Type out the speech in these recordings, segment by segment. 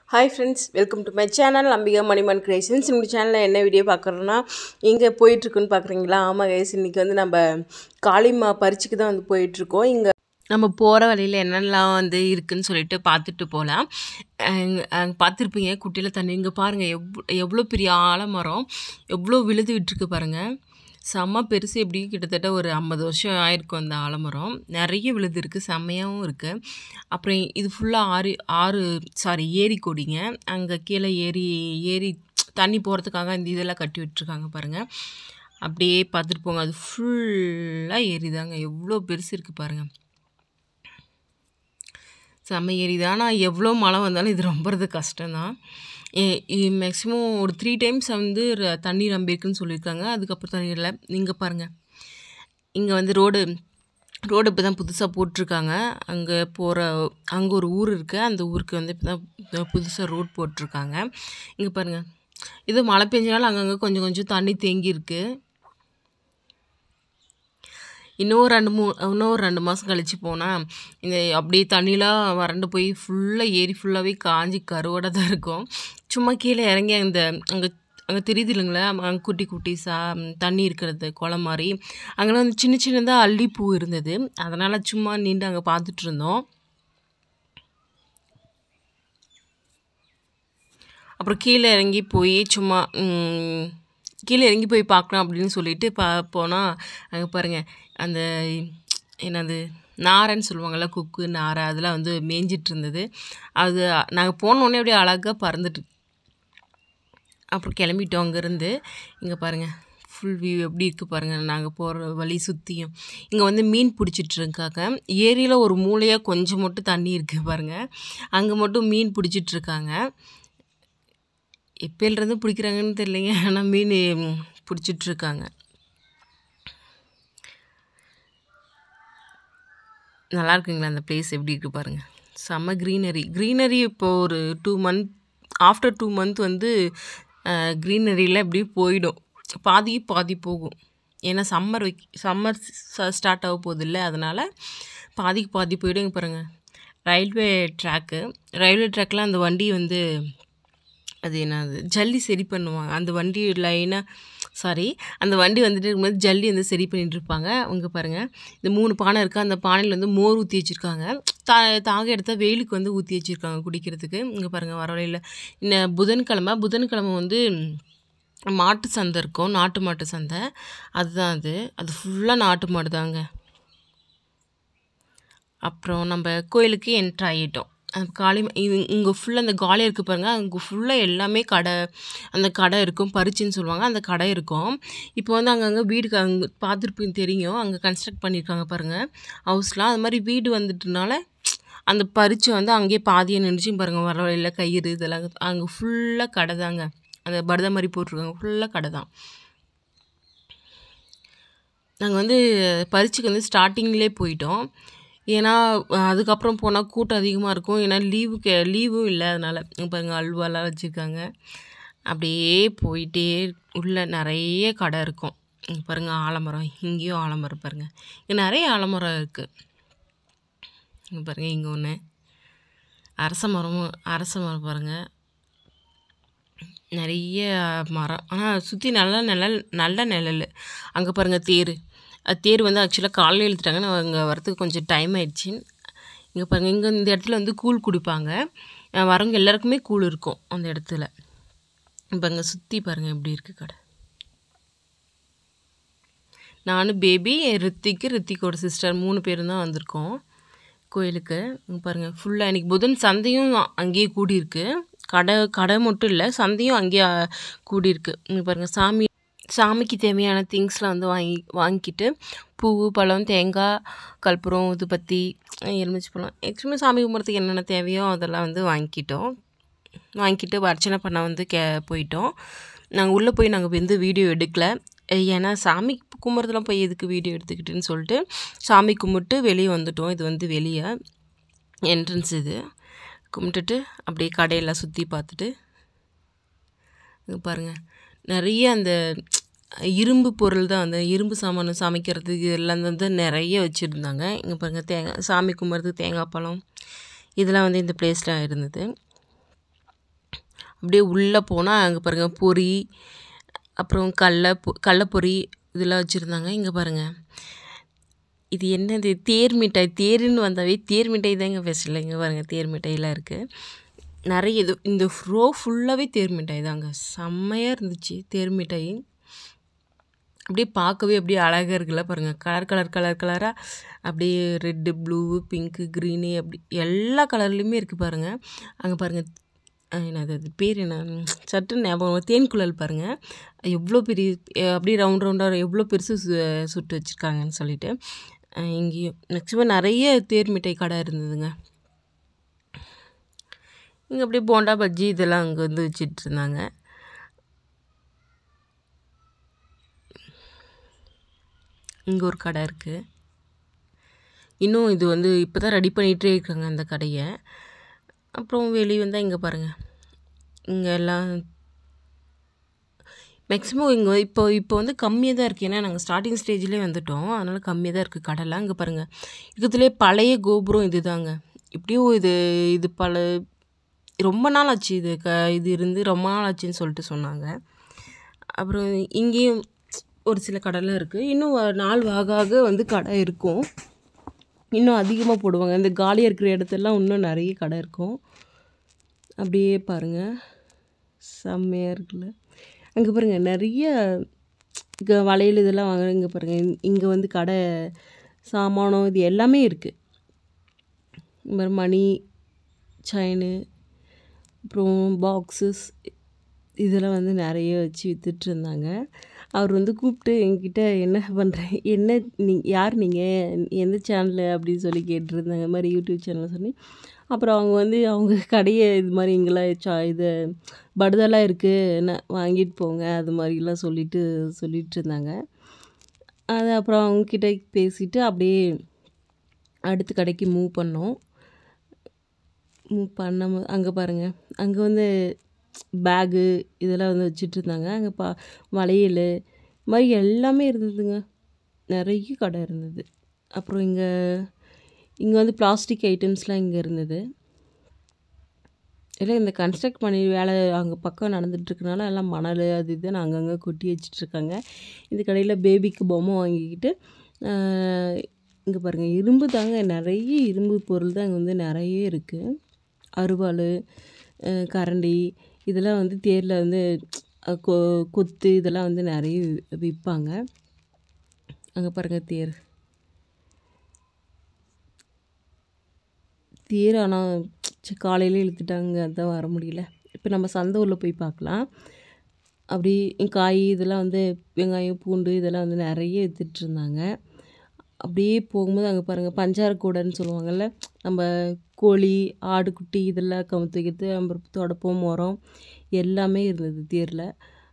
Hi friends welcome to my channel Ambika Maniman creations இந்த சேனலில் என்ன வீடியோ பார்க்குறோன்னா எங்கே போயிட்டுருக்குன்னு பார்க்குறீங்களா ஆமாம் கைஸ் இன்றைக்கி வந்து நம்ம காளிமா பறிச்சுக்கு தான் வந்து போயிட்டுருக்கோம் இங்கே நம்ம போகிற வழியில் என்னெல்லாம் வந்து இருக்குன்னு சொல்லிட்டு பார்த்துட்டு போகலாம் அங்கே பார்த்துருப்பீங்க குட்டியில் தண்ணி இங்கே பாருங்கள் எவ் எவ்வளோ பெரிய ஆலமரம் எவ்வளோ விழுது விட்டுருக்கு பாருங்கள் செம்ம பெருசு எப்படி கிட்டத்தட்ட ஒரு ஐம்பது வருஷம் ஆயிருக்கும் அந்த ஆலமரம் நிறைய விழுது இருக்குது செம்மையாகவும் இருக்குது அப்புறம் இது ஃபுல்லாக ஆறு ஆறு சாரி ஏரி கொடிங்க அங்கே கீழே ஏரி ஏரி தண்ணி போகிறதுக்காக இந்த இதெல்லாம் கட்டி விட்டுருக்காங்க பாருங்கள் அப்படியே பார்த்துட்டு போங்க அது ஃபுல்லாக ஏரி தாங்க எவ்வளோ பெருசு இருக்குது பாருங்கள் செம்ம ஏரி தான் ஆனால் எவ்வளோ மழை வந்தாலும் இது ரொம்பறது கஷ்டம்தான் மேக்ஸிமம் ஒரு த்ரீ டைம்ஸ் வந்து ர- தண்ணி நம்பியிருக்குன்னு சொல்லியிருக்காங்க அதுக்கப்புறம் தண்ணி இல்லை இங்கே பாருங்கள் இங்கே வந்து ரோடு ரோடு இப்போ தான் புதுசாக போட்டிருக்காங்க அங்கே போகிற அங்கே ஒரு ஊர் இருக்குது அந்த ஊருக்கு வந்து இப்போ தான் புதுசாக ரோட் போட்டிருக்காங்க இங்கே பாருங்கள் இது மழை பெஞ்சனால அங்கங்கே கொஞ்சம் கொஞ்சம் தண்ணி தேங்கி இருக்கு இன்னும் ரெண்டு மூ இன்னும் ஒரு ரெண்டு மாதம் கழிச்சு போனால் இந்த அப்படியே தண்ணிலாம் வறண்டு போய் ஃபுல்லாக ஏரி ஃபுல்லாகவே காஞ்சி கருவோட தான் இருக்கும் சும்மா கீழே இறங்கி அந்த அங்கே அங்கே தெரியுது இல்லைங்களா அங்கே குட்டி குட்டி சா தண்ணி இருக்கிறது குளம் மாதிரி அங்கெல்லாம் வந்து சின்ன சின்னதாக அள்ளிப்பூ இருந்தது அதனால் சும்மா நின்று அங்கே பார்த்துட்டு இருந்தோம் அப்புறம் கீழே இறங்கி போய் சும்மா ம், கீழே இறங்கி போய் பார்க்கலாம் அப்படின்னு சொல்லிட்டு பா போனால் அங்கே பாருங்கள் அந்த என்னது நாரைன்னு சொல்லுவாங்கள்ல குக்கு நாரை அதெல்லாம் வந்து மேய்ஞ்சிட்டு இருந்தது அது நாங்கள் போனோடனே அப்படியே அழகாக பறந்துட்டு அப்புறம் கிளம்பிட்டோம் அங்கேருந்து இங்கே பாருங்கள் ஃபுல் வியூ எப்படி இருக்குது பாருங்கள் நாங்கள் போகிற வழி சுற்றியும் இங்கே வந்து மீன் பிடிச்சிட்டு இருக்காங்க ஏரியில் ஒரு மூலையாக கொஞ்சம் மட்டும் தண்ணி இருக்குது பாருங்கள் அங்கே மட்டும் மீன் பிடிச்சிட்டு இருக்காங்க எப்போலேருந்து பிடிக்கிறாங்கன்னு தெரியலைங்க ஆனால் மீன் பிடிச்சிட்டு இருக்காங்க நல்லா இருக்குங்களா அந்த பிளேஸ் எப்படி இருக்குது பாருங்கள் செம்ம க்ரீனரி க்ரீனரி இப்போ ஒரு two month after two month வந்து க்ரீனரியில் எப்படி போயிடும் பாதி பாதி போகும் ஏன்னா சம்மர் வைக் சம்மர் ஸ்டார்ட் ஆக போகுது இல்லை அதனால் பாதிக்கு பாதி போயிடும் இங்க பாருங்கள் ரயில்வே ட்ராக்கு ரயில்வே ட்ராக்கில் அந்த வண்டி வந்து அது என்னது ஜல்லி சரி பண்ணுவாங்க அந்த வண்டி லைனாக சாரி அந்த வண்டி வந்துட்டு இருக்கும்போது ஜல்லி வந்து சரி பண்ணிட்டு இருப்பாங்க அவங்க பாருங்கள் இந்த மூணு பானை இருக்குது அந்த பானையில் வந்து மோர் ஊற்றி வச்சுருக்காங்க தா தாக எடுத்தால் வெயிலுக்கு வந்து ஊற்றி வச்சுருக்காங்க குடிக்கிறதுக்கு இங்கே பாருங்கள் வர வழியில் இன்னும் புதன்கிழமை புதன்கிழமை வந்து மாட்டு சந்தை இருக்கும் நாட்டு மாட்டு சந்தை அதுதான் அது அது ஃபுல்லாக நாட்டு மாடு தாங்க அப்புறம் நம்ம கோயிலுக்கு என்ட்ரு ஆகிட்டோம் அந்த காளி இது இங்கே ஃபுல்லாக அந்த காலியாக இருக்குது பாருங்கள் அங்கே ஃபுல்லாக எல்லாமே கடை அந்த கடை இருக்கும் பரிச்சுன்னு சொல்லுவாங்க அந்த கடை இருக்கும் இப்போ வந்து அங்கங்கே வீடு அங்கே பார்த்துருப்பீங்க தெரியும் அங்கே கன்ஸ்ட்ரக்ட் பண்ணியிருக்காங்க பாருங்கள் ஹவுஸ்லாம் அது மாதிரி வீடு வந்துட்டனால அந்த பறிச்சு வந்து அங்கேயே பாதியை நின்றுச்சு பாருங்கள் வர வழியில் கயிறு இதெல்லாம் அங்கே ஃபுல்லாக கடை தாங்க அந்த பரத மாதிரி போட்டிருக்காங்க ஃபுல்லாக கடை தான் நாங்கள் வந்து பரீட்சைக்கு வந்து ஸ்டார்டிங்லேயே போயிட்டோம் ஏன்னா அஹ், அதுக்கப்புறம் போனால் கூட்டம் அதிகமாக இருக்கும் ஏன்னா லீவுக்கு லீவும் இல்லை அதனால் பாருங்க அல்வாலாம் வச்சுருக்காங்க அப்படியே போயிட்டே உள்ள நிறைய கடை இருக்கும் இங்க பாருங்க ஆலமரம் இங்கேயும் ஆலமரம் பாருங்கள் இங்கே நிறைய ஆலமரம் இருக்குது இங்கே பாருங்கள் இங்கே ஒன்று அரச மரமும் அரச மரம் பாருங்கள் நிறைய மரம் ஆனால் சுற்றி நல்ல நிழல் நல்ல நிழல் அங்கே பாருங்கள் தேர் அது தேர் வந்து ஆக்சுவலாக காலையில் எழுத்துட்டாங்க நான் அங்கே வரத்துக்கு கொஞ்சம் டைம் ஆயிடுச்சு இங்கே பாருங்கள் இங்கே இந்த இடத்துல வந்து கூழ் குடிப்பாங்க அஹ் வரவங்க எல்லாருக்குமே கூழ் இருக்கும் அந்த இடத்துல இப்போ அங்கே சுற்றி பாருங்கள் எப்படி இருக்குது கடை நானும் பேபி ரித்திக்கு ரித்திக்கோட சிஸ்டர் மூணு பேரும் தான் வந்திருக்கோம் கோயிலுக்கு இங்க பாருங்கள் ஃபுல்லாக இன்னைக்கு புதன் சந்தையும் அங்கேயே கூடியிருக்கு கடை கடை மட்டும் இல்லை சந்தையும் அங்கேயே அஹ், கூடியிருக்கு இங்கே பாருங்கள் சாமி சாமிக்கு தேவையான திங்ஸ்லாம் வந்து வாங்கி வாங்கிக்கிட்டு பூ பழம் தேங்காய் கற்பூரம் ஊதுபத்தி எலுமிச்சை பழம் ஆக்சுவலி சாமி கும்பிட்றதுக்கு என்னென்ன தேவையோ அதெல்லாம் வந்து வாங்கிக்கிட்டோம் வாங்கிக்கிட்டு அர்ச்சனை பண்ண வந்து கே போயிட்டோம் நாங்கள் உள்ளே போய் நாங்கள் வந்து வீடியோ எடுக்கல ஏன்னா சாமி கும்பிட்றதுலாம் போய் எதுக்கு வீடியோ எடுத்துக்கிட்டுன்னு சொல்லிட்டு சாமி கும்பிட்டு வெளியே வந்துட்டோம் இது வந்து வெளியே என்ட்ரன்ஸ் இது கும்பிட்டுட்டு அப்படியே கடையெல்லாம் சுற்றி பார்த்துட்டு இங்க பாருங்கள் நிறைய அந்த இரும்பு பொருள் தான் அந்த இரும்பு சாமான் சமைக்கிறதுக்கு எல்லாம் வந்து நிறைய வச்சுருந்தாங்க இங்கே பாருங்கள் தேங்காய் சாமி கும்பிட்றதுக்கு தேங்காய் பழம் இதெல்லாம் வந்து இந்த பிளேஸில் இருந்தது அப்படியே உள்ளே போனால் அங்கே பாருங்கள் பொரி அப்புறம் கடல பொ கடலப்பொரி இதெல்லாம் வச்சுருந்தாங்க இங்கே பாருங்கள் இது என்னது தேர் மிட்டாய் தேருன்னு வந்தாவே தேர் மிட்டாய் தாங்க ஸ்பெஷல் இங்கே பாருங்கள் தேர் மிட்டாயெலாம் இருக்குது நிறைய இது இந்த ரோ ஃபுல்லாகவே தேர் மிட்டாய் தாங்க செம்மையாக இருந்துச்சு தேர் மிட்டாய் அப்படியே பார்க்கவே அப்படியே அழகாக இருக்குல்ல பாருங்கள் கலர் கலர் கலர் கலராக அப்படியே ரெட்டு ப்ளூ பிங்க்கு க்ரீனு அப்படி எல்லா கலர்லேயுமே இருக்குது பாருங்கள் அங்கே பாருங்கள் அஹ் என்னது அது பேர் என்ன சட்டுன்னு ஞாபகம் வரல. தேன்குழல் பாருங்கள் எவ்வளோ பெரிய அஹ் அப்படியே ரவுண்ட் ரவுண்டாக எவ்வளோ பெருசு சு- சுட்டு வச்சுருக்காங்கன்னு சொல்லிட்டு அஹ் இங்கேயும் மேக்ஸிமம் நிறைய தேர் மிட்டாய் கடை இருந்ததுங்க இங்கே அப்படியே போண்டா பஜ்ஜி இதெல்லாம் அங்கே வந்து வச்சிட்டு இருந்தாங்க இங்கே ஒரு கடை இருக்குது இன்னும் இது வந்து இப்போ தான் ரெடி பண்ணிகிட்டே இருக்காங்க அந்த கடையை அப்புறம் வெளியே வந்தால் இங்கே பாருங்கள் இங்கே எல்லாம் மேக்ஸிமம் இங்கே இப்போ இப்போ வந்து கம்மியாக தான் இருக்குது ஏன்னா நாங்கள் ஸ்டார்டிங் ஸ்டேஜ்லேயே வந்துட்டோம் அதனால் கம்மியாக தான் இருக்குது கடைலாம் இங்கே பாருங்கள் இருக்கிறதுலே பழைய கோபுரம் இது தாங்க இப்படியும் இது இது பல ரொம்ப நாள் ஆச்சு இது க இது இருந்து ரொம்ப நாள் ஆச்சுன்னு சொல்லிட்டு சொன்னாங்க அப்புறம் இங்கேயும் ஒரு சில கடைலாம் இருக்குது இன்னும் வ- நாள் ஆக ஆக வந்து கடை இருக்கும் இன்னும் அதிகமாக போடுவாங்க இந்த காலியாக இருக்கிற இடத்தெல்லாம் இன்னும் நிறைய கடை இருக்கும் அப்படியே பாருங்கள் செம்மையாக இருக்குல்ல அங்கே பாருங்கள் நிறைய இங்கே வளையல் இதெல்லாம் வாங்க இங்கே பாருங்கள் இங்கே வந்து கடை சாமானம் இது எல்லாமே இருக்குது இந்த மாதிரி மணி செயினு அப்புறம் பாக்ஸஸ் இதெல்லாம் வந்து நிறைய வச்சு வித்துட்டு இருந்தாங்க அவர் வந்து கூப்பிட்டு என்கிட்ட என்ன பண்ணுறேன் என்ன நீ யார் நீங்கள் எந்த சேனலு அப்படின்னு சொல்லி கேட்டிருந்தாங்க இந்த மாதிரி யூடியூப் சேனல் சொல்லி அப்புறம் அவங்க வந்து அவங்க கடையை இது மாதிரி இங்கெல்லாம் சா இது படுதெல்லாம் இருக்குது என்ன வாங்கிட்டு போங்க அது மாதிரிலாம் சொல்லிட்டு சொல்லிட்டு இருந்தாங்க அது அப்புறம் அவங்கக்கிட்ட பேசிட்டு அப்படியே அடுத்த கடைக்கு மூவ் பண்ணோம் மூவ் பண்ண அங்கே பாருங்கள் அங்கே வந்து பேகு இதெல்லாம் வந்து வச்சுட்டு இருந்தாங்க அங்கே பா வளையல் இது மாதிரி எல்லாமே இருந்ததுங்க நிறைய கடை இருந்தது அப்புறம் இங்கே இங்கே வந்து பிளாஸ்டிக் ஐட்டம்ஸ்லாம் இங்கே இருந்தது எல்லாம் இந்த கன்ஸ்ட்ரக்ட் பண்ணி வேலை அங்கே பக்கம் நடந்துட்டுருக்கனால எல்லாம் மணல் அது இதுன்னு அங்கங்கே கொட்டி வச்சிட்ருக்காங்க இந்த கடையில் பேபிக்கு பொம்மை வாங்கிக்கிட்டு இங்கே பாருங்கள் இரும்பு தாங்க நிறைய இரும்பு பொருள் தான் இங்கே வந்து நிறைய இருக்குது அருவாள் அஹ் கரண்டி இதெல்லாம் வந்து தேரில் வந்து அஹ் கொ கொத்து இதெல்லாம் வந்து நிறைய வி- விற்பாங்க அங்கே பாருங்கள் தேர் தேர் ஆனால் காலையில் இழுத்துட்டாங்க அதான் வர முடியல இப்போ நம்ம சந்தை உள்ள போய் பார்க்கலாம் அப்படி காய் இதெல்லாம் வந்து வெங்காயம் பூண்டு இதெல்லாம் வந்து நிறைய வித்துட்டு இருந்தாங்க அப்படியே போகும்போது அங்கே பாருங்கள் பஞ்சார கூடைன்னு சொல்லுவாங்கள்ல நம்ம கோழி ஆடு குட்டி இதெல்லாம் கமுத்து வைக்கிறது அப்புறம் தொடப்பம் முறம் எல்லாமே இருந்தது தேரில்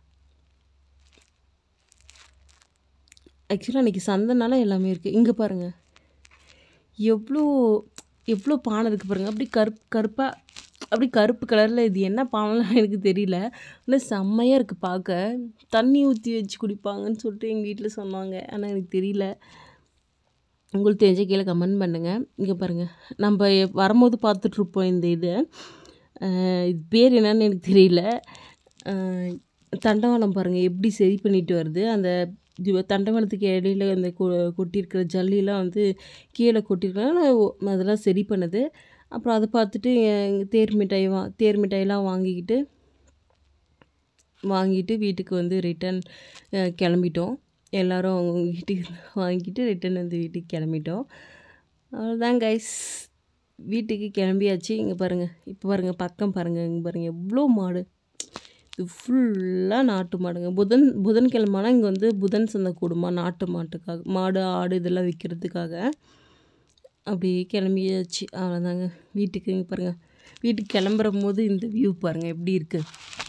ஆக்சுவலாக அன்றைக்கி சந்தைனால எல்லாமே இருக்குது இங்கே பாருங்கள் எவ்வளோ எவ்வளோ பானை இருக்குது பாருங்கள் அப்படி கருப்பு கருப்பாக அப்படி கருப்பு கலரில் இது என்ன பானைலாம் எனக்கு தெரியல ஆனால் செம்மையாக இருக்குது பார்க்க தண்ணி ஊற்றி வச்சு குடிப்பாங்கன்னு சொல்லிட்டு எங்கள் வீட்டில் சொன்னாங்க ஆனால் எனக்கு தெரியல உங்களுக்கு தெரிஞ்ச கீழே கமெண்ட் பண்ணுங்கள் இங்கே பாருங்கள் நம்ம எப்- வரும்போது பார்த்துட்ருப்போம் இந்த இது அஹ் இது பேர் என்னன்னு எனக்கு தெரியல அஹ் தண்டவாளம் பாருங்கள் எப்படி சரி பண்ணிட்டு வருது அந்த இது தண்டவாளத்துக்கு இடையில அந்த கொ கொட்டியிருக்கிற ஜல்லிலாம் வந்து கீழே கொட்டியிருக்கனால ஒ- அதெல்லாம் சரி பண்ணுது அப்புறம் அதை பார்த்துட்டு எங்க தேர் மிட்டாய் வா தேர் மிட்டாயெல்லாம் வாங்கிக்கிட்டு வாங்கிட்டு வீட்டுக்கு வந்து ரிட்டன் கிளம்பிட்டோம் எல்லாரும் அவங்க வீட்டுக்கு வாங்கிட்டு ரிட்டன் வந்து வீட்டுக்கு கிளம்பிட்டோம் அவ்வளோதான் கைஸ் வீட்டுக்கு கிளம்பியாச்சு இங்கே பாருங்கள் இப்போ பாருங்கள் பக்கம் பாருங்கள் இங்கே பாருங்கள் எவ்வளோ மாடு இது ஃபுல்லாக நாட்டு மாடுங்க புதன் புதன்கிழமைனா இங்கே வந்து புதன் சந்தை கூடுமா நாட்டு மாட்டுக்காக மாடு ஆடு இதெல்லாம் விற்கிறதுக்காக அப்படியே கிளம்பியாச்சு அவ்வளோதாங்க வீட்டுக்கு இங்கே பாருங்கள் வீட்டுக்கு கிளம்புற போது இந்த வியூ பாருங்கள் எப்படி இருக்குது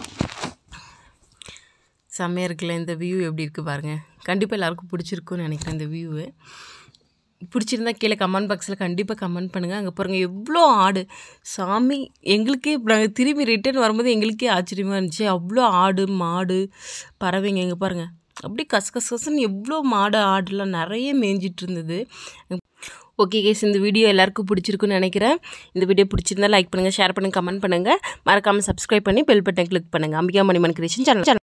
செம்மையாக இருக்குல்ல இந்த வியூ எப்படி இருக்குது பாருங்கள் கண்டிப்பாக எல்லாருக்கும் பிடிச்சிருக்குன்னு நினைக்கிறேன் இந்த வியூவு பிடிச்சிருந்தா கீழே கமெண்ட் பாக்ஸில் கண்டிப்பாக கமெண்ட் பண்ணுங்கள் அங்கே பாருங்கள் எவ்வளோ ஆடு சாமி எங்களுக்கே இப்ப நாங்கள் திரும்பி ரிட்டர்ன் வரும்போது எங்களுக்கே ஆச்சரியமாக இருந்துச்சு அவ்வளோ ஆடு மாடு பறவைங்க இங்கே பாருங்கள் அப்படியே கச கச கசன்னு எவ்வளோ மாடு ஆடுலாம் நிறைய மேய்ஞ்சிட்டு இருந்தது ஓகே கேஸ் இந்த வீடியோ எல்லாருக்கும் பிடிச்சிருக்குன்னு நினைக்கிறேன் இந்த வீடியோ பிடிச்சிருந்தா லைக் பண்ணுங்கள் ஷேர் பண்ணுங்கள் கமெண்ட் பண்ணுங்கள் மறக்காமல் சப்ஸ்கிரைப் பண்ணி பெல் பட்டன் கிளிக் பண்ணுங்கள் அம்பிகா மணிமன் கிரியேஷன் சேனல்